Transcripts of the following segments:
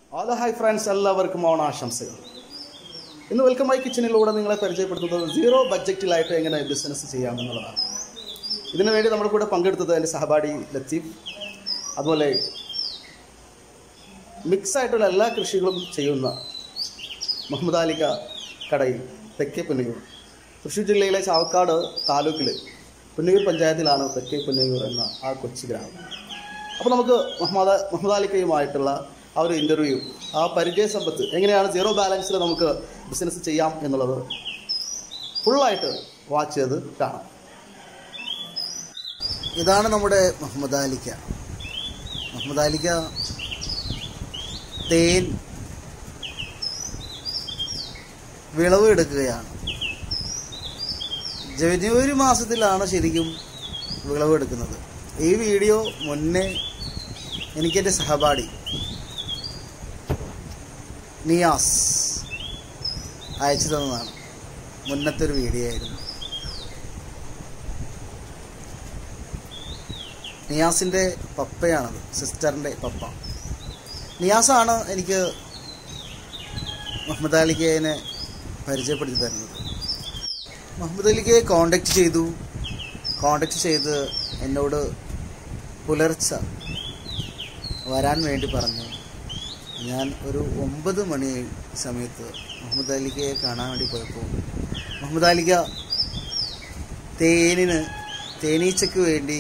Hello hi friends എല്ലാവർക്കും ഓണാശംസകൾ ഇന്ന് വെൽക്കം മൈ കിച്ചണിലൂടെ നിങ്ങളെ പരിചയപ്പെടുത്തുന്നത് സീറോ ബഡ്ജറ്റിലായിട്ട് എങ്ങനെ ബിസിനസ് ചെയ്യാമെന്നുള്ളതാണ് ഇതിനു വേണ്ടി നമ്മുടെ കൂടെ പങ്കെടുത്തത് എൻ്റെ സഹപാഠി ലത്തീഫ് അതുപോലെ മിക്സ് ആയിട്ടുള്ള എല്ലാ കൃഷികളും ചെയ്യുന്ന മുഹമ്മദ് അലിക്ക കടയിൽ തെക്കേ പുന്നയൂർ തൃശ്ശൂർ ജില്ലയിലെ ചാവക്കാട് താലൂക്കിൽ പുന്നയൂർ പഞ്ചായത്തിലാണ് തെക്കേ പുന്നയൂർ എന്ന ആ കൊച്ചു ഗ്രാമം അപ്പോൾ നമുക്ക് മുഹമ്മദ് മുഹമ്മദ് അലിക്കയുമായിട്ടുള്ള ആ ഒരു ഇൻ്റർവ്യൂ ആ പരിചയ സമ്പത്ത് എങ്ങനെയാണ് സീറോ ബാലൻസിൽ നമുക്ക് ബിസിനസ് ചെയ്യാം എന്നുള്ളത് ഫുള്ളായിട്ട് വാച്ച് ചെയ്ത് കാണാം ഇതാണ് നമ്മുടെ മുഹമ്മദ് അലിക്ക മുഹമ്മദ് അലിക്ക തേൻ വിളവ് എടുക്കുകയാണ് ജനുവരി മാസത്തിലാണ് ശരിക്കും വിളവെടുക്കുന്നത് ഈ വീഡിയോ മുന്നേ എനിക്കെൻ്റെ സഹപാഠി നിയാസ് അയച്ചു തന്നതാണ് മുന്നത്തെ ഒരു വീഡിയോ ആയിരുന്നു നിയാസിൻ്റെ പപ്പയാണത് സിസ്റ്ററിൻ്റെ പപ്പ നിയാസാണ് എനിക്ക് മുഹമ്മദ് അലിക്കയെ പരിചയപ്പെടുത്തി തരുന്നത് മുഹമ്മദ് അലിക്കയെ കോണ്ടാക്ട് ചെയ്തു കോണ്ടാക്ട് ചെയ്ത് എന്നോട് പുലർച്ച വരാൻ വേണ്ടി പറഞ്ഞു ഞാൻ ഒരു ഒമ്പത് മണി സമയത്ത് മുഹമ്മദ് അലിക്കയെ കാണാൻ വേണ്ടി പോയപ്പോൾ മുഹമ്മദ് അലിക്ക തേനിന് തേനീച്ചയ്ക്ക് വേണ്ടി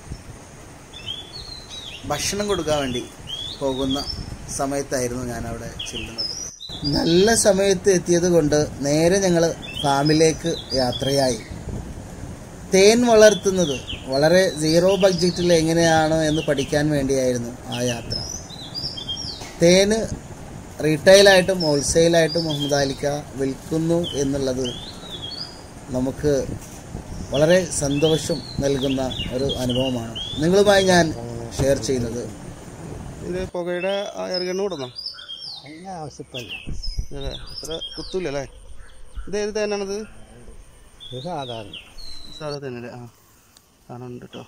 ഭക്ഷണം കൊടുക്കാൻ വേണ്ടി പോകുന്ന സമയത്തായിരുന്നു ഞാൻ അവിടെ ചെല്ലുന്നത് നല്ല സമയത്ത് എത്തിയത് കൊണ്ട് നേരെ ഞങ്ങൾ ഫാമിലേക്ക് യാത്രയായി തേൻ വളർത്തുന്നത് വളരെ സീറോ ബഡ്ജറ്റിൽ എങ്ങനെയാണ് എന്ന് പഠിക്കാൻ വേണ്ടിയായിരുന്നു ആ യാത്ര തേന് റീറ്റെയിലായിട്ടും ഹോൾസെയിലായിട്ടും മുഹമ്മദ് അലിക്ക വിൽക്കുന്നു എന്നുള്ളത് നമുക്ക് വളരെ സന്തോഷം നൽകുന്ന ഒരു അനുഭവമാണ് നിങ്ങളുമായി ഞാൻ ഷെയർ ചെയ്യുന്നത് ഇത് പുകയുടെ എറികണ്ണു കൊടുന്നോ അതിന് ആവശ്യപ്പല്ല അതെ അത്ര കുത്തൂല അല്ലേ ഇത് ഏത് തേനാണിത് ഇത് സാധാരണ സാധാ തേനല്ലേ ആ കാണുന്നുണ്ട് കേട്ടോ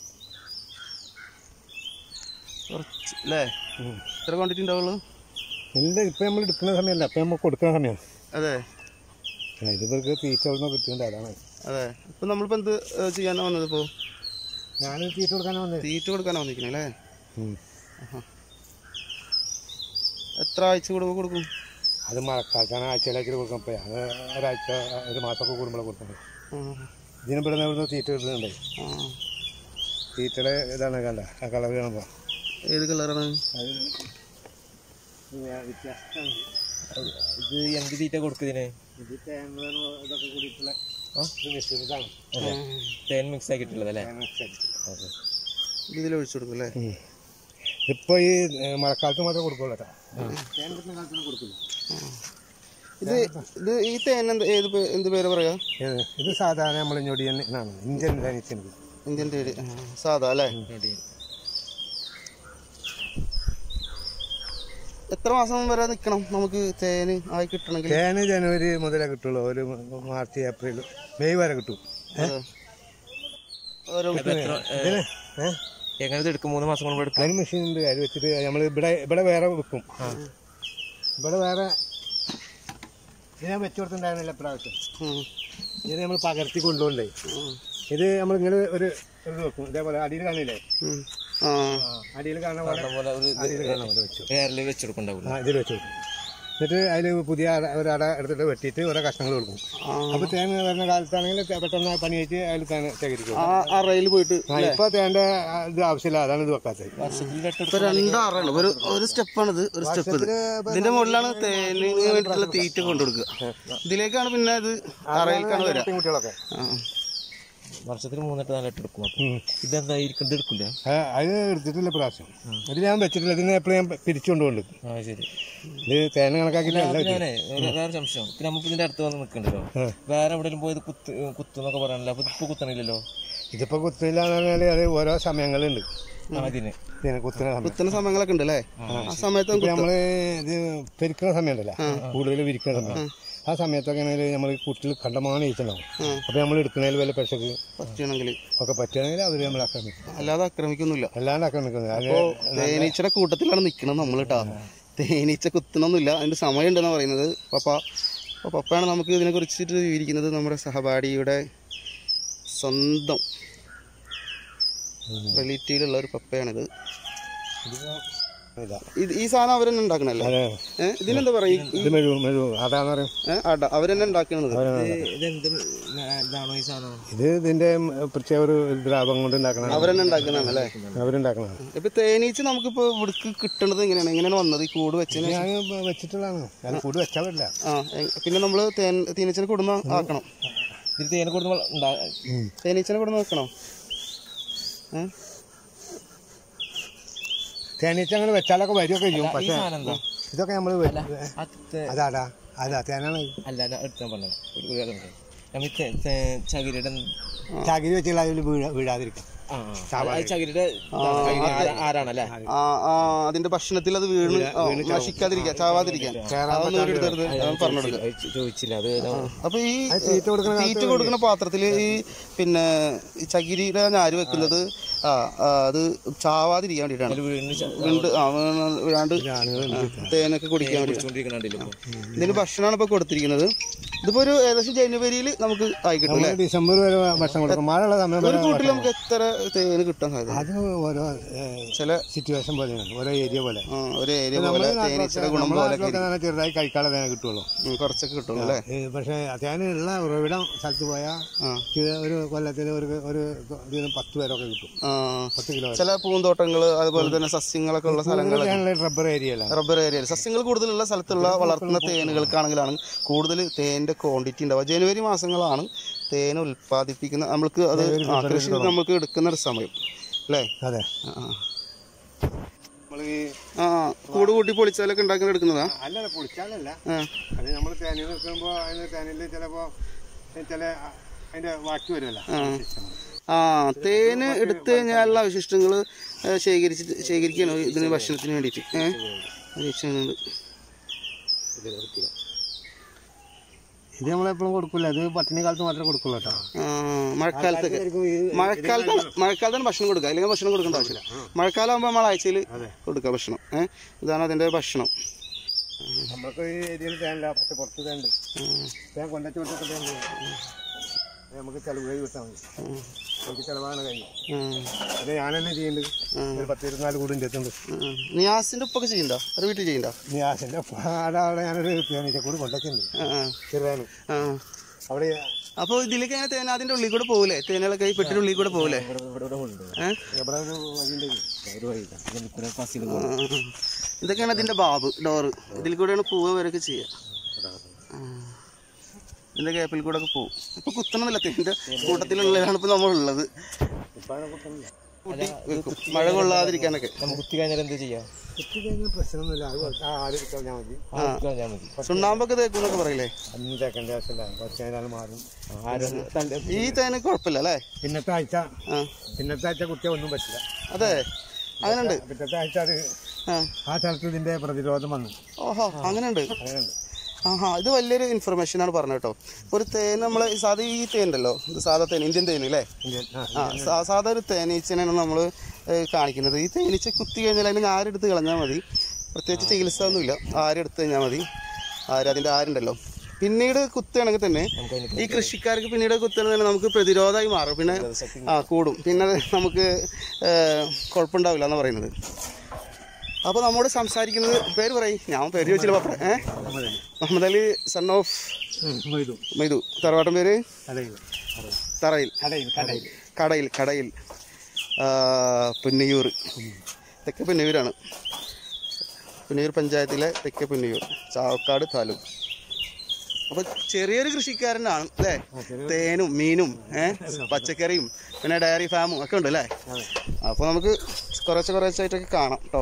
കുറച്ച് അല്ലേ എത്ര ക്വാണ്ടിറ്റി ഉണ്ടാവുള്ളൂ ഇല്ല ഇപ്പം നമ്മൾ എടുക്കുന്ന സമയമല്ല അപ്പം നമ്മൾ കൊടുക്കുന്ന സമയമാണ് അതെ ഇത് ഇവർക്ക് തീറ്റ ഒന്നും കിട്ടുന്നുണ്ട് അതാണ് അതെ ഇപ്പം നമ്മളിപ്പോൾ എന്ത് ഏഹ്, ചെയ്യാനാണ് വന്നത് ഇപ്പോൾ ഞാൻ തീറ്റ കൊടുക്കാനാണ് വന്നത് തീറ്റ കൊടുക്കാനാണ് വന്നിരിക്കുന്നത് അല്ലേ ഉം. എത്ര ആഴ്ച കൂടുമ്പോൾ കൊടുക്കും അത് മഴക്കാലത്താണ് ആഴ്ചയിലേക്ക് കൊടുക്കാൻ പോയി അത് ഒരാഴ്ച ഒരു മാസമൊക്കെ കൂടുമ്പോൾ കൊടുക്കുന്നത് ആ ഇതിന് ഇവിടെ ഇവിടുന്ന് തീറ്റ കിട്ടുന്നുണ്ട് ആ തീറ്റയുടെ ഇതാണ് കണ്ട ആ കളർ കാണുമ്പോൾ ഏത് കളറാണ് അത് വ്യത്യാസമാണ് ഇത് എന്ത് തീറ്റ കൊടുക്കുന്നതിന് ഇത് തേങ്ങ ഇതൊക്കെ കൂടിയിട്ടുള്ള ഇത് മിശ്രിതമാണ് തേൻ മിക്സ് ആക്കിയിട്ടുള്ളത് അല്ലേ തേങ്ങ mix ആക്കിയിട്ട്. ഇതിൽ ഒഴിച്ചു കൊടുക്കും അല്ലേ ഉം. ഇപ്പൊ ഈ ഏ, മഴക്കാലത്ത് മാത്രമേ കൊടുക്കുള്ളൂ കേട്ടോ തേൻ കിട്ടുന്ന കാലത്തൊന്നും കൊടുക്കില്ല ഇത് ഇത് ഈ തേൻ എന്ത് ഏത് പേ- എന്ത് പേര് പറയാ ഏത്? ഇത് സാധാരണ നമ്മൾ ഞൊടിയൻ എന്നാണ് ഇന്ത്യൻ ധനിച്ചത് ഇന്ത്യൻ തേടി ആ, സാധാ അല്ലേ എത്ര മാസം വരെ നിൽക്കണം നമുക്ക് തേന് ആയി കിട്ടണമെങ്കിൽ തേന് ജനുവരി മുതലേ കിട്ടുള്ളൂ ഒരു മാർച്ച് ഏപ്രിൽ മെയ് വരെ കിട്ടും അതെ. ഓരോ ഇതിന് ഏഹ് എങ്ങനെ ഇത് എടുക്കും മൂന്ന് മാസം കൊണ്ട് എടുക്കും അതിന് മെഷീൻ ഉണ്ട് അത് വെച്ചിട്ട് നമ്മൾ ഇവിടെ ഇവിടെ വേറെ വെക്കും ഇവിടെ വേറെ ഇത് ഞാൻ വെച്ചു കൊടുത്തിട്ടുണ്ടായിരുന്നില്ല പ്രാവശ്യം ഉം, ഇത് നമ്മൾ പകർത്തി കൊണ്ടുപോകണ്ടേ ഉം, ഇത് നമ്മൾ ഇങ്ങനെ ഒരു ഇത് വെക്കും ഇതേപോലെ അടിയിൽ കാണില്ലേ ഉം. ആ അടിയിൽ കാണുന്ന പോലെ പോലെ ഒരു അടിയിൽ കാണുന്ന പോലെ വെച്ചു എയറിൽ വെച്ചെടുക്കണ്ടാവില്ല ആ ഇതിൽ വെച്ച് കൊടുക്കും എന്നിട്ട് അതിൽ പുതിയ അട- ഒരു അട എടുത്തിട്ട് വെട്ടിയിട്ട് ഓരോ കഷ്ണങ്ങൾ കൊടുക്കും ആ. അപ്പൊ തേങ്ങ വരുന്ന കാലത്താണെങ്കിൽ തെ- പെട്ടെന്ന് പണി വെച്ച് അതിൽ തേങ്ങ ശേഖരിക്കും ആ അറയിൽ പോയിട്ട് ആ, ഇപ്പൊ തേണ്ട ഇത് ആവശ്യമില്ല അതാണ് ഇത് വെക്കാത്തത് വർഷത്തിൽ ഇപ്പൊ രണ്ട് അറയാണ് ഒരു ഒരു സ്റ്റെപ്പാണ് ഇത് ഒരു സ്റ്റെപ്പ് ഇത് ഇതിന്റെ മുകളിലാണ് തേനിന് വേണ്ടിയിട്ടുള്ള തീറ്റ കൊണ്ടുകൊടുക്കുക ഇതിലേക്കാണ് പിന്നെ ഇത് അറയിലേക്കാണ് വരിക കുട്ടികളൊക്കെ ആ. വർഷത്തിൽ മൂന്നെട്ട് നാലെട്ട് എടുക്കും അപ്പൊ ഉം. ഇതെന്താ ഇരിക്കുന്നത് എടുക്കില്ല ആ, അത് എടുത്തിട്ടില്ല പ്രാവശ്യം ഇത് ഞാൻ വെച്ചിട്ടില്ല ഇതിനെ എപ്പോഴും ഞാൻ പിരിച്ചുകൊണ്ടുപോണ്ട് ആ ശരി ഇത് തേങ്ങ കണക്കാക്കിയില്ല അല്ല വെച്ചത്. ഞാനേ ഒരു- വേറെ സംശയം ഇപ്പൊ നമുക്ക് ഇതിന്റെ അടുത്ത് വന്ന് നിൽക്കണ്ടല്ലോ ആ. വേറെ എവിടെയും പോയത് കുത്ത് കുത്തുന്നൊക്കെ പറയാനല്ലോ അപ്പൊ ഇപ്പൊ കുത്തണില്ലല്ലോ ഇതിപ്പോ കുത്തില്ല എന്ന് പറഞ്ഞാല് അത് ഓരോ സമയങ്ങളുണ്ട് ആ, ഇതിന് ഇതിനെ കുത്തുന്ന സമയം കുത്തുന്ന സമയങ്ങളൊക്കെ ഉണ്ട് അല്ലേ ആ സമയത്ത് ഇപ്പൊ നമ്മള് ഇത് പെരുക്കുന്ന സമയമുണ്ടല്ലോ കൂടുതൽ വിരിക്കുന്ന സമയം ആ സമയത്തൊക്കെ നമ്മൾ കുട്ടികൾ കണ്ടമാനം ഈച്ചുണ്ടാവും അപ്പൊ നമ്മൾ എടുക്കുന്നതിൽ വല്ല പെശക്ക് പറ്റണമെങ്കിൽ ഒക്കെ പറ്റുകയാണെങ്കിൽ അവര് നമ്മൾ ആക്രമിക്കും അല്ലാതെ ആക്രമിക്കൊന്നുമില്ല അല്ലാണ്ട് ആക്രമിക്കുന്നത് അത് തേനീച്ചയുടെ കൂട്ടത്തിലാണ് നിക്കണത് നമ്മൾ കേട്ടാ തേനീച്ച കുത്തണമൊന്നുമില്ല അതിൻ്റെ സമയമുണ്ടെന്നാണ് പറയുന്നത് പപ്പ അപ്പോൾ പപ്പയാണ് നമുക്ക് ഇതിനെ കുറിച്ചിട്ട് വിവരിക്കുന്നത് നമ്മുടെ സഹപാഠിയുടെ സ്വന്തം റിലേറ്റീവിലുള്ള ഒരു പപ്പയാണിത് ഇതാ ഇത് ഈ സാധനം അവർ തന്നെ ഉണ്ടാക്കണല്ലേ അതെ ഏഹ് ഇതിനെന്താ പറയും ഇത് മെഴു മെഴു അതാന്ന് പറയും ഏഹ് അട അവരെന്നെ ഉണ്ടാക്കണത് ഇതെന്ത് ഇതാണോ ഈ സാധനം ഇത് ഇതിന്റെ പ്രത്യേക ഒരു ദ്രാവകം കൊണ്ട് ഉണ്ടാക്കണ അവരെന്നെ ഉണ്ടാക്കുന്നതാണ് അല്ലേ അവരുണ്ടാക്കണതാണ് ഇപ്പൊ തേനീച്ച നമുക്കിപ്പോ ഇവിടേക്ക് കിട്ടണത് എങ്ങനെയാണ് എങ്ങനെയാണ് വന്നത് ഈ കൂട് വെച്ചതിന് ഞാൻ വെച്ചിട്ടുള്ളതാണ് ഞാൻ കൂടി വെച്ചാൽ പറ്റില്ല ആ എ- പിന്നെ നമ്മള് തേൻ തേനീച്ചനെ കൊടുന്ന ആക്കണം ഇത് തേനെ കൊടുത്ത് ഉണ്ടാ തേനീച്ചനെ കൊടുന്ന് വെക്കണോ ഏഹ് തേനീച്ച അങ്ങനെ വെച്ചാലൊക്കെ വരികയൊക്കെ ചെയ്യും ഈ പക്ഷെ സാധനം എന്താ ഇതൊക്കെ നമ്മൾ ആ തേ- അതാടാ അതാ തേനാണ് അല്ല അല്ല എടുത്താൻ പറഞ്ഞത് ഒരു ഒരു കാര്യം ഉണ്ട്. നമ്മൾ ഈ തേ- തേ- ചകിരിയുടെ ചകിരി വെച്ചാൽ അതിൽ വീഴ വീഴാതിരിക്കും ആ ആ. അത് ചകിരിയുടെ ഇതാണ്. ചകിരി ആര- ആരാണല്ലേ ആ ആ അതിന്റെ ഭക്ഷണത്തിൽ അത് വീണ് ആ, നശിക്കാതിരിക്കാൻ ചാവാതിരിക്കാൻ അതൊന്നും ഒരു എടുത്തരുത് പറഞ്ഞു കൊടുക്കുക അത് ചോ- ചോദിച്ചില്ല അത് അപ്പൊ ഈ തീറ്റ കൊടുക്കണ തീറ്റ കൊടുക്കുന്ന പാത്രത്തില് ഈ പിന്നെ ഈ ചകിരിയുടെ ഞാര് വെക്കുന്നത് ആ ആ, അത് ചാവാതിരിക്കാൻ വേണ്ടിയിട്ടാണ് അതിൽ വീണ് ച- വീണ്ട് ആ വീണ് വീഴാണ്ട് തേനൊക്കെ കുടിക്കാൻ വേണ്ടി കുടിച്ചുകൊണ്ടിരിക്കണുണ്ടല്ലോ ഇപ്പൊ ഇതിന് ഭക്ഷണമാണ് ഇപ്പൊ കൊടുത്തിരിക്കുന്നത് ഇതിപ്പോ ഒരു ഏകദേശം ജനുവരിയിൽ നമുക്ക് ആയി കിട്ടും അല്ലേ ഡിസംബർ വരെ ഭക്ഷണം കൊടുക്കും മഴയുള്ള സമയം ഒരു വരെ കൂട്ടിൽ നമുക്ക് എത്ര തേന് കിട്ടാൻ സാധ്യത അത് ഓരോ ചില സിറ്റുവേഷൻ പോലെയാണ് ഓരോ ഏരിയ പോലെ ആ, ഒരു ഏരിയ പോലെ തേനീച്ചയുടെ ഗുണം നമ്മളെ പോലെ നാട്ടിലൊക്കെ നല്ല ചെറുതായി കഴിക്കാനുള്ള തേന കിട്ടുള്ളൂ ഉം, കുറച്ചൊക്കെ കിട്ടും അല്ലേ ഏ, പക്ഷേ തേനുള്ള ഉറവിടം സ്ഥലത്ത് പോയാൽ ആ ഒരു കൊല്ലത്തിൽ ഒരു ഒരു ഇതിന് പത്ത് പേരൊക്കെ കിട്ടും ആ, പത്ത് കിലോ ചില പൂന്തോട്ടങ്ങള് അതുപോലെ തന്നെ സസ്യങ്ങളൊക്കെ ഉള്ള സ്ഥലങ്ങൾ റബ്ബർ ഏരിയയിലാണ് റബ്ബർ ഏരിയയിൽ സസ്യങ്ങൾ കൂടുതലുള്ള സ്ഥലത്തുള്ള വളർത്തുന്ന തേനുകൾക്കാണെങ്കിലാണ് കൂടുതൽ തേനിന്റെ ക്വാണ്ടിറ്റി ഉണ്ടാവുക ജനുവരി മാസങ്ങളാണ് തേൻ ഉൽപ്പാദിപ്പിക്കുന്ന നമ്മൾക്ക് അത് ആ, കൃഷി നമുക്ക് എടുക്കുന്ന ഒരു സമയം അല്ലേ അതെ ആ, ആ. നമ്മൾ ഈ ആ കൂട് കൂട്ടി പൊളിച്ചാലൊക്കെ ഉണ്ടാക്കി എടുക്കുന്നതാ അല്ല പൊളിച്ചാലല്ല ആ അത് നമ്മൾ തേനിൽ നിൽക്കുമ്പോൾ അതിന് തേനിൽ ചിലപ്പോൾ ചില അതിന്റെ ബാക്കി വരുമല്ലോ ആ തേന് എടുത്തു കഴിഞ്ഞാലുള്ള അവശിഷ്ടങ്ങൾ ശേഖരിച്ചിട്ട് ശേഖരിക്കുകയാണ് ഇതിന് ഭക്ഷണത്തിന് വേണ്ടിയിട്ട് ഏഹ് പരീക്ഷണമുണ്ട് ഇത് നമ്മളെപ്പോഴും കൊടുക്കില്ല ഇത് പട്ടിണി കാലത്ത് മാത്രമേ കൊടുക്കുള്ളൂ കേട്ടോ ആ, മഴക്കാലത്തൊക്കെ മഴക്കാലത്താണ് മഴക്കാലത്താണ് ഭക്ഷണം കൊടുക്കുക അല്ലെങ്കിൽ ഭക്ഷണം കൊടുക്കേണ്ട ആവശ്യമില്ല മഴക്കാലം ആകുമ്പോൾ നമ്മൾ ആഴ്ചയിൽ കൊടുക്കുക ഭക്ഷണം ഏഹ് ഇതാണ് അതിന്റെ ഭക്ഷണം നമ്മൾക്ക് ഈ ഏരിയയിൽ തേനില്ല പക്ഷെ പുറത്ത് തേനുണ്ട് തേൻ കൊണ്ടച്ചു കൊടുത്തൊക്കെ തേൻ നമുക്ക് ചെലവ് കൈ വിട്ടാൽ മതി നമുക്ക് ചെലവാണ് കഴിഞ്ഞു ആ, അത് ഞാൻ തന്നെ ചെയ്യുന്നുണ്ട് ഒരു പത്ത് ഇരുപത്തിനാല് കൂടും ചെത്തുണ്ട് ആ. നിയാസിന്റെ ഉപ്പൊക്കെ ചെയ്യണ്ട അത് വീട്ടിൽ ചെയ്യണ്ട ഇനി ആശൻ്റെ അവിടെ ഞാനൊരു തേനീച്ച കൂടി കൊണ്ടുവച്ചിട്ടുണ്ട് ആ, ആ, ചെറുതാണ് ആ. അവിടെ അപ്പൊ ഇതിലേക്ക് അങ്ങനെ തേൻ അതിന്റെ ഉള്ളിൽ കൂടെ പോകൂലേ തേനുകളൊക്കെ ഈ പെട്ടിന്റെ ഉള്ളിൽ കൂടെ പോകൂലേ ഇവിടെ ഇവിടെ ഇവിടെ ഉണ്ട് ഏഹ് എവിടെ ഒരു വഴിയുണ്ട് ഒരു വഴി ഇതാ പാസ് ചെയ്ത് ആ, ആ, ആ. ഇതൊക്കെയാണ് അതിന്റെ ബാബ് ഡോറ് ഇതിൽ കൂടെയാണ് പോവുക വരെയൊക്കെ ചെയ്യുക ആ. ഇതിന്റെ ഗ്യാപ്പിൽ കൂടെ ഒക്കെ പോകും ഇപ്പൊ കുത്തണമെന്നില്ല തേന്റെ കൂട്ടത്തിലുള്ളതാണ് ഇപ്പൊ നമ്മളുള്ളത് കൂട്ടി വെക്കും. മഴ കൊള്ളാതിരിക്കാനൊക്കെ നമുക്ക് കുത്തി കഴിഞ്ഞാൽ എന്ത് ചെയ്യാം കുത്തി കഴിഞ്ഞാൽ പ്രശ്നമൊന്നുമില്ല അത് കുറച്ച് ആ ആര് കളഞ്ഞാൽ മതി ആ കുത്തി കഴിഞ്ഞാൽ മതി ചുണ്ണാമ്പൊക്കെ തേക്കുന്നൊക്കെ പറയില്ലേ അന്ന് തേക്കേണ്ട ആവശ്യമില്ല കുറച്ച് കഴിഞ്ഞാൽ മാറും ആരും തള്ളി ഈ തേന് കുഴപ്പമില്ല അല്ലേ പിന്നത്തെ ആഴ്ച ആ പിന്നത്തെ ആഴ്ച കുത്തിയാൽ ഒന്നും പറ്റില്ല അതെ അങ്ങനെയുണ്ട് പിന്നത്തെ ആഴ്ച അത് ആ ആ സ്ഥലത്ത് ഇതിന്റെ പ്രതിരോധം വന്നു ഓഹോ അങ്ങനെയുണ്ട് അങ്ങനെയുണ്ട് ആഹാ ഇത് വലിയൊരു ഇൻഫർമേഷൻ ആണ് പറഞ്ഞത് കേട്ടോ ഒരു തേൻ നമ്മൾ സാധാ ഈ തേൻ ഉണ്ടല്ലോ ഇത് സാധാ തേൻ ഇന്ത്യൻ തേൻ അല്ലേ ഇന്ത്യൻ ആ ആ സാ- സാധാ ഒരു തേനീച്ചനെയാണ് നമ്മൾ കാണിക്കുന്നത് ഈ തേനീച്ച കുത്തി കഴിഞ്ഞാൽ അതിന് ആരെടുത്ത് കളഞ്ഞാൽ മതി പ്രത്യേകിച്ച് ചികിത്സ ഒന്നുമില്ല ആരെടുത്ത് കഴിഞ്ഞാൽ മതി ആര് അതിൻ്റെ ആരുണ്ടല്ലോ പിന്നീട് കുത്തുകയാണെങ്കിൽ തന്നെ ഈ കൃഷിക്കാർക്ക് പിന്നീട് കുത്തുകയാണെങ്കിൽ തന്നെ നമുക്ക് പ്രതിരോധമായി മാറും പിന്നെ ആ കൂടും പിന്നെ അത് നമുക്ക് ഏഹ്, കുഴപ്പമുണ്ടാവില്ല എന്ന് പറയുന്നത് അപ്പോൾ നമ്മോട് സംസാരിക്കുന്നത് പേര് പറയും ഞാൻ പേര് ചോദിച്ചില്ല പപ്പ ഏഹ് മുഹമ്മദ് അലി സൺ ഓഫ് മൊയ്തു മൈദു തറവാട്ടൻ പേര് കടയിൽ തറയിൽ കടയിൽ കടയിൽ കടയിൽ കടയിൽ ആ, പുന്നയൂർ തെക്കേ പുന്നയൂരാണ് പുന്നയൂർ പഞ്ചായത്തിലെ തെക്കേ പുന്നയൂർ ചാവക്കാട് താലൂക്ക് അപ്പൊ ചെറിയൊരു കൃഷിക്കാരനാണ് അല്ലേ തേനും മീനും ഏഹ് പച്ചക്കറിയും പിന്നെ ഡയറി ഫാമും ഒക്കെ ഉണ്ട് അല്ലേ അപ്പൊ നമുക്ക് കുറച്ച് കുറച്ചായിട്ടൊക്കെ കാണാം കേട്ടോ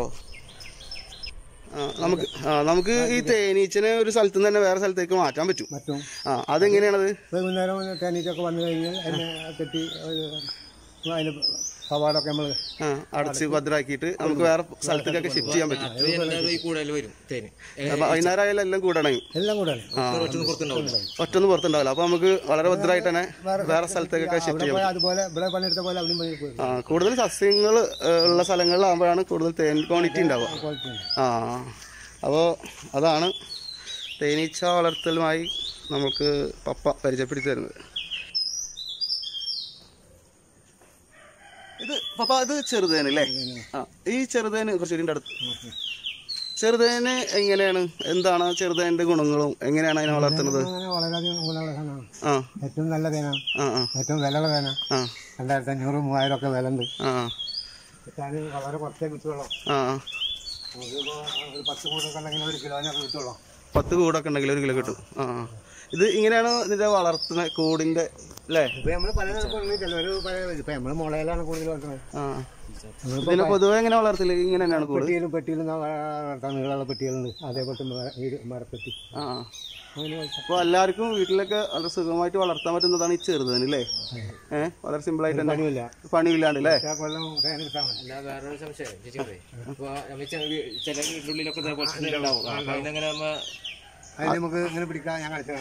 നമുക്ക് ആ നമുക്ക് ഈ തേനീച്ചനെ ഒരു സ്ഥലത്ത് നിന്ന് തന്നെ വേറെ സ്ഥലത്തേക്ക് മാറ്റാൻ പറ്റും മറ്റും ആ അതെങ്ങനെയാണത് വൈകുന്നേരം തേനീച്ചൊക്കെ വന്നു കഴിഞ്ഞാൽ അതിനെ കെട്ടി ഒരു അതിന് കവാടൊക്കെ നമ്മൾ ആ അടച്ച് ഭദ്രാക്കിയിട്ട് നമുക്ക് വേറെ സ്ഥലത്തേക്കൊക്കെ ഷിഫ്റ്റ് ചെയ്യാൻ പറ്റും ഇത് എല്ലാവരും ഈ കൂടുതൽ വരും തേന് അപ്പൊ വൈകുന്നേരം ആയാലും എല്ലാം കൂടണയും എല്ലാം കൂടെ കുറച്ചൊന്നും പുറത്തുണ്ടാവില്ല ഒറ്റൊന്നും പുറത്തുണ്ടാവില്ല അപ്പൊ നമുക്ക് വളരെ ഭദ്രമായിട്ട് തന്നെ വേറെ സ്ഥലത്തേക്കൊക്കെ ഷിഫ്റ്റ് ചെയ്യാം പോയാൽ അതുപോലെ ഇവിടെ പണിയെടുത്ത പോലെ അവിടെയും പണി പോയി ആ കൂടുതൽ സസ്യങ്ങൾ ഉള്ള സ്ഥലങ്ങളിലാകുമ്പോഴാണ് കൂടുതൽ തേൻ ക്വാണ്ടിറ്റി ഉണ്ടാവുക ക്വാളിറ്റി ഉണ്ട് ആ അപ്പോൾ അതാണ് തേനീച്ച വളർത്തലുമായി നമുക്ക് പപ്പ പരിചയപ്പെടുത്തി തരുന്നത് ഇത് പപ്പ ഇത് ചെറുതേനല്ലേ ആ ഈ ചെറുതേന് കുറച്ചുകൂടി അടുത്ത് ചെറുതേന് എങ്ങനെയാണ് എന്താണ് ചെറുതേന്റെ ഗുണങ്ങളും എങ്ങനെയാണ് അതിനെ വളർത്തുന്നത് അങ്ങനെ വളരെയധികം ഗുണമുള്ള സാധനമാണ് ആ ഏറ്റവും നല്ല തേനാണ് ആ ആ ഏറ്റവും വിലയുള്ള തേന ആ രണ്ടായിരത്തി അഞ്ഞൂറ് മൂവായിരം ഒക്കെ വില ഉണ്ട് ആ കിട്ടാൻ വളരെ കുറച്ചേ കിട്ടുള്ളൂ ആ നമുക്കിപ്പോൾ ഒരു പത്ത് കൂടൊക്കെ ഉണ്ടെങ്കിൽ ഒരു കിലോനൊക്കെ കിട്ടുള്ളൂ പത്ത് കൂടൊക്കെ ഉണ്ടെങ്കിൽ ഒരു കിലോ കിട്ടും ആ ആ. ഇത് ഇങ്ങനെയാണ് ഇതിന്റെ വളർത്തുന്ന കൂടിന്റെ അല്ലേ ഇപ്പൊ നമ്മള് പല ചിലവര് പല ഇപ്പൊ നമ്മള് മുളയിലാണ് കൂടുതൽ വളർത്തുന്നത് ആ ഇതിനെ പൊതുവെ എങ്ങനെ വളർത്തില്ല ഇങ്ങനെ തന്നെയാണ് കൂട് പെട്ടിയിലും പെട്ടിയിലും ന- വളർത്താൻ നീളമുള്ള പെട്ടികളുണ്ട് അതേപോലത്തെ മര- ഈ മരപ്പെട്ടി ആ അങ്ങനെ വളർത്താം. അപ്പോൾ എല്ലാവർക്കും വീട്ടിലൊക്കെ വളരെ സുഖമായിട്ട് വളർത്താൻ പറ്റുന്നതാണ് ഈ ചെറുതേന് അല്ലേ ഏഹ് വളരെ സിമ്പിൾ ആയിട്ട് തന്നെ പണിയില്ല പണിയില്ലാണ്ട് അല്ലേ ആ കൊല്ലം തേൻ കിട്ടാൻ മതി അല്ല വേറൊരു സംശയം ചേച്ചി പറയ്. ഇപ്പൊ നമ്മ ചെ- വീ- ചില വീട്ടിനുള്ളിലൊക്കെ ഇതേപോലെ തന്നെ ഉണ്ടാവും അപ്പൊ അതിനെങ്ങനെ നമ്മ അതിന് നമുക്ക് ഇങ്ങനെ പിടിക്കാൻ ഞാൻ കളിച്ചാൽ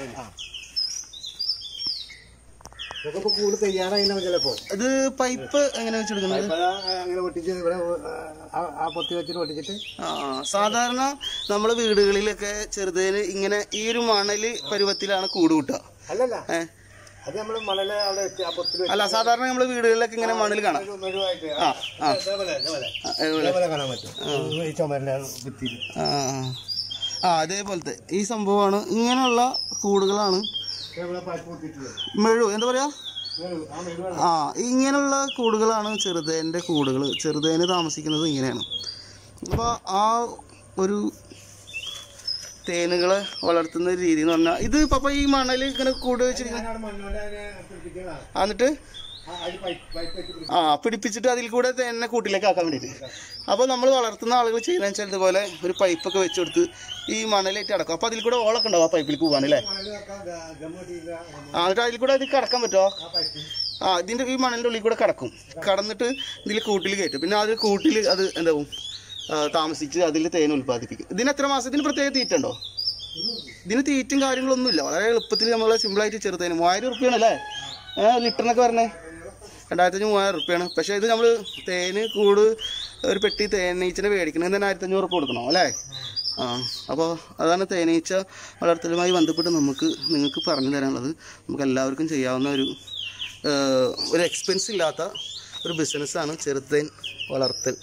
ഇതൊക്കെ ഇപ്പൊ കൂടുതൽ തയ്യാറായില്ല ചിലപ്പോ ഇത് പൈപ്പ് എങ്ങനെ വെച്ചെടുക്കുന്നത് ഇപ്പൊ ദാ അങ്ങനെ പൊട്ടിച്ച് ഇവിടെ ആ- ആ പൊത്തി വെച്ചിട്ട് പൊട്ടിച്ചിട്ട് ആ ആ. സാധാരണ നമ്മളെ വീടുകളിലൊക്കെ ചെറുതേന് ഇങ്ങനെ ഈ ഒരു മണല് പരുവത്തിലാണ് കൂട് കൂട്ടുക അല്ലല്ല ഏ അത് നമ്മള് മണല് അവിടെ വെച്ച് ആ പൊത്തിൽ വെച്ച് അല്ല സാധാരണ നമ്മളെ വീടുകളിലൊക്കെ ഇങ്ങനെ മണൽ കാണാം ഒരു മെഴുവായിട്ട് ആ ആ ഇതേപോലെ ഇതേപോലെ ആ, ഇതുപോലെ. ഇതേപോലെ കാണാൻ പറ്റും ഈ ചുമരിന്റെ ഭിത്തിയിൽ ആ ആ. ആ അതേപോലത്തെ ഈ സംഭവമാണ് ഇങ്ങനെയുള്ള കൂടുകളാണ് ഇതേപോലെ പൈപ്പ് പൊട്ടിയിട്ടുള്ളത് മെഴു എന്താ പറയാ മെഴു, ആ മെഴുവാണ് ആ ഇങ്ങനെയുള്ള കൂടുകളാണ് ചെറുതേൻ്റെ കൂടുകൾ ചെറുതേന് താമസിക്കുന്നത് ഇങ്ങനെയാണ് അപ്പോൾ ആ ഒരു തേനുകളെ വളർത്തുന്ന രീതി എന്ന് പറഞ്ഞാൽ ഇത് പപ്പ ഈ മണൽ ഇങ്ങനെ കൂട് വെച്ചിരിക്കുന്നത് ഞാനവിടെ മണ്ണോണ്ട് അതിനെ പിടിപ്പിച്ചതാണ്. എന്നിട്ട് ആ, അതിൽ പൈപ്പ് പൈപ്പ് വെച്ച് പിടിപ്പിച്ചു. ആ പിടിപ്പിച്ചിട്ട് അതിൽ കൂടെ തേനെ കൂട്ടിലേക്ക് ആക്കാൻ വേണ്ടിയിട്ട് അപ്പോൾ നമ്മൾ വളർത്തുന്ന ആളുകൾ ചെയ്യുന്നത് വെച്ചാൽ ഇതുപോലെ ഒരു പൈപ്പൊക്കെ വെച്ച് കൊടുത്ത് ഈ മണലേറ്റ് അടക്കും അപ്പോൾ അതിൽ കൂടെ ഓളൊക്കെ ഉണ്ടാവും ആ പൈപ്പിൽ പോകാൻ അല്ലേ മണല് വെക്കാൻ ദ- ദം കെട്ടിയില്ല. ആ എന്നിട്ട് അതിൽ കൂടെ അത് കടക്കാൻ പറ്റുമോ ആ പൈപ്പ് ആ ഇതിന്റെ ഈ മണലിന്റെ ഉള്ളിൽ കൂടെ കടക്കും കടന്നിട്ട് ഇതിൽ കൂട്ടിൽ കയറ്റും പിന്നെ അത് കൂട്ടിൽ അത് എന്താവും ആ, താമസിച്ച് അതിൽ തേൻ ഉൽപ്പാദിപ്പിക്കും ഇതിന് എത്ര മാസത്തിന് പ്രത്യേക തീറ്റ ഉണ്ടോ ഇതിന് തീറ്റും കാര്യങ്ങളൊന്നുമില്ല വളരെ എളുപ്പത്തിൽ നമ്മൾ സിമ്പിളായിട്ട് ചെറുതേന് മൂവായിരം റുപ്യാണ് അല്ലേ ഏഹ് ലിറ്ററിനൊക്കെ പറഞ്ഞേ രണ്ടായിരത്തി മൂവായിരം റുപ്യാണ് പക്ഷേ ഇത് നമ്മൾ തേന് കൂട് ഒരു പെട്ടി തേനീച്ചനെ മേടിക്കണമെങ്കിൽ തന്നെ ആയിരത്തി അഞ്ഞൂറ് റുപ്യ കൊടുക്കണം അല്ലേ ആ അപ്പോൾ അതാണ് തേനീച്ച വളർത്തലുമായി ബന്ധപ്പെട്ട് നമുക്ക് നിങ്ങൾക്ക് പറഞ്ഞു തരാനുള്ളത് നമുക്ക് എല്ലാവർക്കും ചെയ്യാവുന്ന ഒരു ഏഹ്, ഒരു എക്സ്പെൻസ് ഇല്ലാത്ത ഒരു ബിസിനസ്സാണ് ചെറുതേൻ വളർത്തൽ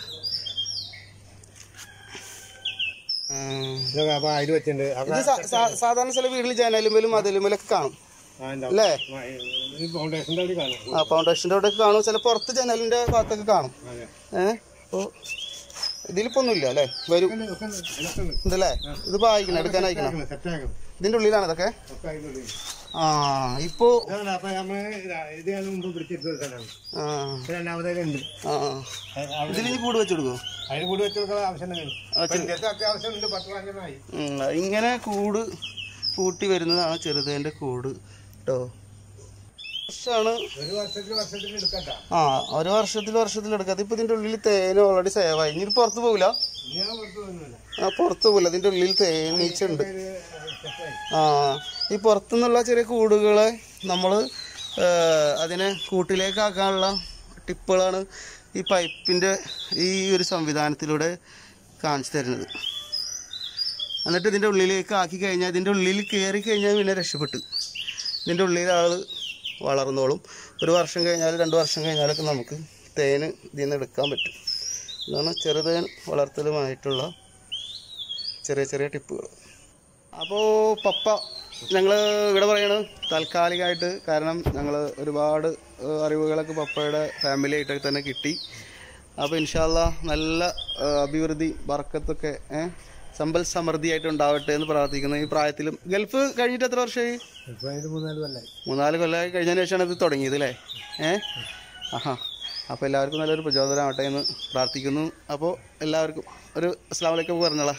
ഉം. ഇതൊക്കെ അപ്പൊ അതിൽ വെച്ചിട്ടുണ്ട് അപ്പൊ ഇത് സാ- സാ- സാധാരണ ചില വീട്ടിൽ ജനലുമേലും അതിലുമേലൊക്കെ കാണും ആ, ഉണ്ടാവും. അല്ലേ ആ, ഈ ഫൗണ്ടേഷന്റെ അവിടെ കാണാം ആ ഫൗണ്ടേഷൻ്റെ അവിടെ കാണും ചില പുറത്ത് ജനലിന്റെ ഭാഗത്തൊക്കെ കാണും അതെ ഏഹ് അപ്പോൾ ഇതിലിപ്പോ ഒന്നുമില്ല അല്ലേ വരും ഒക്കെ ഉണ്ട്, ഒക്കെ ഉണ്ട്. ഇതൊക്കെ ഉണ്ട്. ഇതല്ലേ ഇത് വായിക്കണം എടുക്കാൻ അയക്കണം ആക്കണം, set ആക്കണം. ഇതിന്റെ ഉള്ളിലാണ് ഇതൊക്കെ ഒക്കെ അതിന്റെ ഉള്ളിൽ. ആ ഇപ്പോ ഇതാണ് അപ്പൊ നമ്മള് ഇതാ, ഇത് ഞാൻ മുമ്പ് പിടിച്ചെടുത്ത സ്ഥലമാണ് ആ രണ്ടാമതേലുണ്ട് ആ ഇതിൽ ഇനി കൂട് വെച്ച് കൊടുക്കുമോ അതിന് കൂടി വെച്ചെടുക്കാൻ ആവശ്യം തന്നെയാണ് ആ, ഇപ്പൊ ഇതിന്റെ അത്യാവശ്യം ഉണ്ട് പത്ത് പതിനഞ്ചെണ്ണമായി ഉം, ഇങ്ങനെ കൂട് കൂട്ടി വരുന്നതാണ് ചെറുതേന്റെ കൂട് കേട്ടോ ആണ് ഒരു വർഷത്തിൽ വർഷത്തിൽ എടുക്കണ്ട ആ ഒരു വർഷത്തിൽ വർഷത്തിൽ എടുക്കാതെ ഇപ്പൊ ഇതിന്റെ ഉള്ളിൽ തേൻ ഓൾറെഡി സേവ് ആയി ഇനി ഇത് പുറത്ത് പോകില്ല ഞാൻ പുറത്ത് പോകുന്നില്ല ആ പുറത്ത് പോകില്ല ഇതിന്റെ ഉള്ളിൽ തേനീച്ച ഉണ്ട് ഇത് സെറ്റായി ആ ഈ പുറത്തുനിന്നുള്ള ചെറിയ കൂടുകളെ നമ്മൾ അതിനെ കൂട്ടിലേക്ക് ആക്കാനുള്ള ടിപ്പുകളാണ് ഈ പൈപ്പിൻ്റെ ഈ ഒരു സംവിധാനത്തിലൂടെ കാണിച്ചു തരുന്നത് എന്നിട്ട് ഇതിൻ്റെ ഉള്ളിലേക്ക് ആക്കി കഴിഞ്ഞാൽ ഇതിൻ്റെ ഉള്ളിൽ കയറി കഴിഞ്ഞാൽ പിന്നെ രക്ഷപ്പെട്ടു ഇതിൻ്റെ ഉള്ളിൽ ആൾ വളർന്നോളും ഒരു വർഷം കഴിഞ്ഞാൽ രണ്ട് വർഷം കഴിഞ്ഞാലൊക്കെ നമുക്ക് തേന് ഇതിൽ നിന്ന് എടുക്കാൻ പറ്റും ഇതാണ് ചെറുതേൻ വളർത്തലുമായിട്ടുള്ള ചെറിയ ചെറിയ ടിപ്പുകൾ അപ്പോൾ പപ്പ ഞങ്ങൾ ഇവിടെ പറയണത് താൽക്കാലികമായിട്ട് കാരണം ഞങ്ങൾ ഒരുപാട് ഏഹ്, അറിവുകളൊക്കെ പപ്പയുടെ ഫാമിലി ആയിട്ടൊക്കെ തന്നെ കിട്ടി അപ്പോൾ ഇൻഷാല്ല നല്ല ഏഹ്, അഭിവൃദ്ധി ബർക്കത്തൊക്കെ ഏഹ്, സമ്പൽ സമൃദ്ധിയായിട്ട് ഉണ്ടാവട്ടെ എന്ന് പ്രാർത്ഥിക്കുന്നു ഈ പ്രായത്തിലും ഗൾഫ് കഴിഞ്ഞിട്ട് എത്ര വർഷമായി ഇപ്പൊ ഇത് മൂന്നാല് കൊല്ലായി മൂന്നാല് കൊല്ലമായി കഴിഞ്ഞതിന് ശേഷമാണ് ഇത് തുടങ്ങിയത് അല്ലേ ഏ ആഹാ അപ്പോൾ എല്ലാവർക്കും നല്ലൊരു പ്രചോദനമാവട്ടെ എന്ന് പ്രാർത്ഥിക്കുന്നു അപ്പോൾ എല്ലാവർക്കും ഒരു അസ്ലാം വലൈക്കും പറഞ്ഞോളാം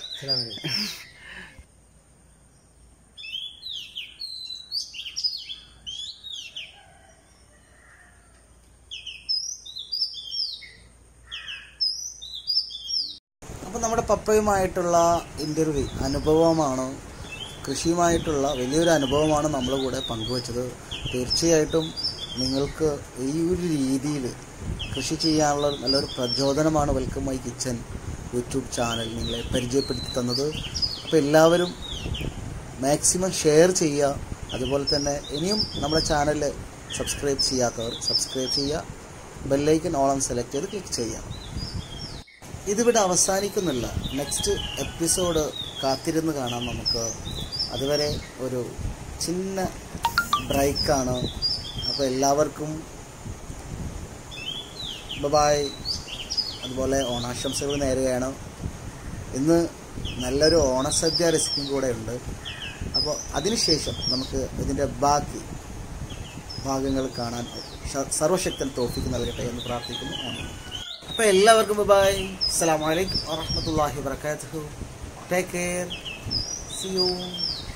അപ്പോൾ നമ്മുടെ പപ്പയുമായിട്ടുള്ള ഇൻ്റർവ്യൂ അനുഭവമാണ് കൃഷിയുമായിട്ടുള്ള വലിയൊരു അനുഭവമാണ് നമ്മളെ കൂടെ പങ്കുവച്ചത് തീർച്ചയായിട്ടും നിങ്ങൾക്ക് ഈ ഒരു രീതിയിൽ കൃഷി ചെയ്യാനുള്ള നല്ലൊരു പ്രചോദനമാണ് welcome my kitchen YouTube channel നിങ്ങളെ പരിചയപ്പെടുത്തി തന്നത് അപ്പോൾ എല്ലാവരും മാക്സിമം ഷെയർ ചെയ്യുക അതുപോലെ തന്നെ ഇനിയും നമ്മുടെ ചാനൽ സബ്സ്ക്രൈബ് ചെയ്യാത്തവർ സബ്സ്ക്രൈബ് ചെയ്യുക ബെല്ലൈക്കൻ ഓളം സെലക്ട് ചെയ്ത് ക്ലിക്ക് ചെയ്യുക ഇതിവിടെ അവസാനിക്കുന്നില്ല നെക്സ്റ്റ് എപ്പിസോഡ് കാത്തിരുന്ന് കാണാം നമുക്ക് അതുവരെ ഒരു ചിന്ന ബ്രേക്കാണ് അപ്പോൾ എല്ലാവർക്കും ബബായ് അതുപോലെ ഓണാശംസകൾ നേരുകയാണ് ഇന്ന് നല്ലൊരു ഓണസദ്യ റെസിപ്പിയും കൂടെ ഉണ്ട് അപ്പോൾ അതിനുശേഷം നമുക്ക് ഇതിൻ്റെ ബാക്കി ഭാഗങ്ങൾ കാണാൻ ശ- സർവശക്തൻ തോഫിക്ക് നൽകട്ടെ എന്ന് പ്രാർത്ഥിക്കുന്നു ആമീൻ. അപ്പോൾ എല്ലാവർക്കും ബബായ് അസ്സലാമു അലൈക്കും വറഹ്മത്തുള്ളാഹി വബറകാതുഹു ടേക്ക് കെയർ സി യു